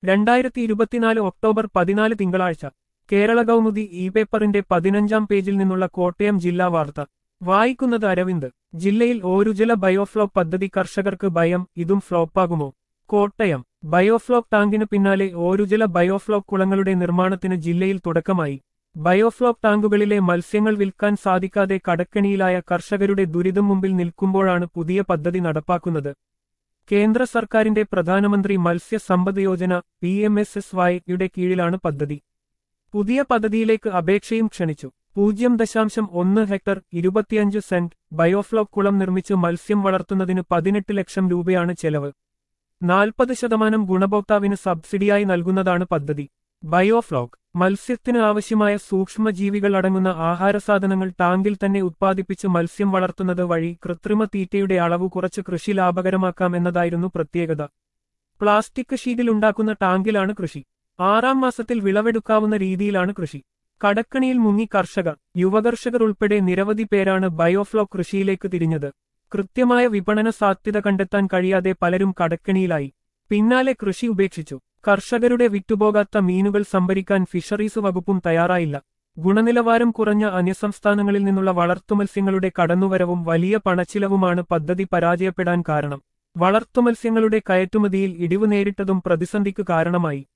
രണ്ടായിരത്തി ഇരുപത്തിനാല് ഒക്ടോബർ പതിനാല് തിങ്കളാഴ്ച കേരള കൗമുദി ഇ പേപ്പറിന്റെ പതിനഞ്ചാം പേജിൽ നിന്നുള്ള കോട്ടയം ജില്ലാ വാർത്ത വായിക്കുന്നത് അരവിന്ദ് ജില്ലയിൽ ഓരുജല ബയോഫ്ലോക് പദ്ധതി കർഷകർക്ക് ഭയം ഇതും ഫ്ലോപ്പാകുമോ കോട്ടയം ബയോഫ്ലോക് ടാങ്കിന് പിന്നാലെ ഓരുജല ബയോഫ്ലോക് കുളങ്ങളുടെ നിർമ്മാണത്തിന് ജില്ലയിൽ തുടക്കമായി ബയോഫ്ലോക് ടാങ്കുകളിലെ മത്സ്യങ്ങൾ വിൽക്കാൻ സാധിക്കാതെ കടക്കണിയിലായ കർഷകരുടെ ദുരിതം മുമ്പിൽ നിൽക്കുമ്പോഴാണ് പുതിയ പദ്ധതി നടപ്പാക്കുന്നത് കേന്ദ്ര സർക്കാരിന്റെ Pradhanmantri Matsya Sampada Yojana P M S S വൈയുടെ കീഴിലാണ് പദ്ധതി പുതിയ പദ്ധതിയിലേക്ക് അപേക്ഷയും ക്ഷണിച്ചു പൂജ്യം ദശാംശം ഒന്ന് ഹെക്ടർ ഇരുപത്തിയഞ്ച് സെന്റ് ബയോഫ്ലോക് കുളം നിർമ്മിച്ച് മത്സ്യം വളർത്തുന്നതിന് പതിനെട്ട് ലക്ഷം രൂപയാണ് ചെലവ് നാൽപ്പത് ശതമാനം ഗുണഭോക്താവിന് സബ്സിഡിയായി നൽകുന്നതാണ് പദ്ധതി ബയോഫ്ലോക് മത്സ്യത്തിന് ആവശ്യമായ സൂക്ഷ്മജീവികൾ അടങ്ങുന്ന ആഹാരസാധനങ്ങൾ ടാങ്കിൽ തന്നെ ഉത്പാദിപ്പിച്ച് മത്സ്യം വളർത്തുന്നത് വഴി കൃത്രിമ തീറ്റയുടെ അളവ് കുറച്ച് കൃഷി ലാഭകരമാക്കാം എന്നതായിരുന്നു പ്രത്യേകത പ്ലാസ്റ്റിക് ഷീറ്റിലുണ്ടാക്കുന്ന ടാങ്കിലാണ് കൃഷി ആറാം മാസത്തിൽ വിളവെടുക്കാവുന്ന രീതിയിലാണ് കൃഷി കടക്കണിയിൽ മുങ്ങി കർഷകർ യുവകർഷകർ ഉൾപ്പെടെ നിരവധി പേരാണ് ബയോഫ്ലോക് കൃഷിയിലേക്ക് തിരിഞ്ഞത് കൃത്യമായ വിപണന സാധ്യത കണ്ടെത്താൻ കഴിയാതെ പലരും കടക്കണിയിലായി പിന്നാലെ കൃഷി ഉപേക്ഷിച്ചു കർഷകരുടെ വിറ്റുപോകാത്ത മീനുകൾ സംഭരിക്കാൻ ഫിഷറീസ് വകുപ്പും തയ്യാറായില്ല ഗുണനിലവാരം കുറഞ്ഞ അന്യസംസ്ഥാനങ്ങളിൽ നിന്നുള്ള വളർത്തുമത്സ്യങ്ങളുടെ കടന്നുവരവും വലിയ പണച്ചിലവുമാണ് പദ്ധതി പരാജയപ്പെടാൻ കാരണം വളർത്തുമത്സ്യങ്ങളുടെ കയറ്റുമതിയിൽ ഇടിവ് നേരിട്ടതും പ്രതിസന്ധിക്ക് കാരണമായി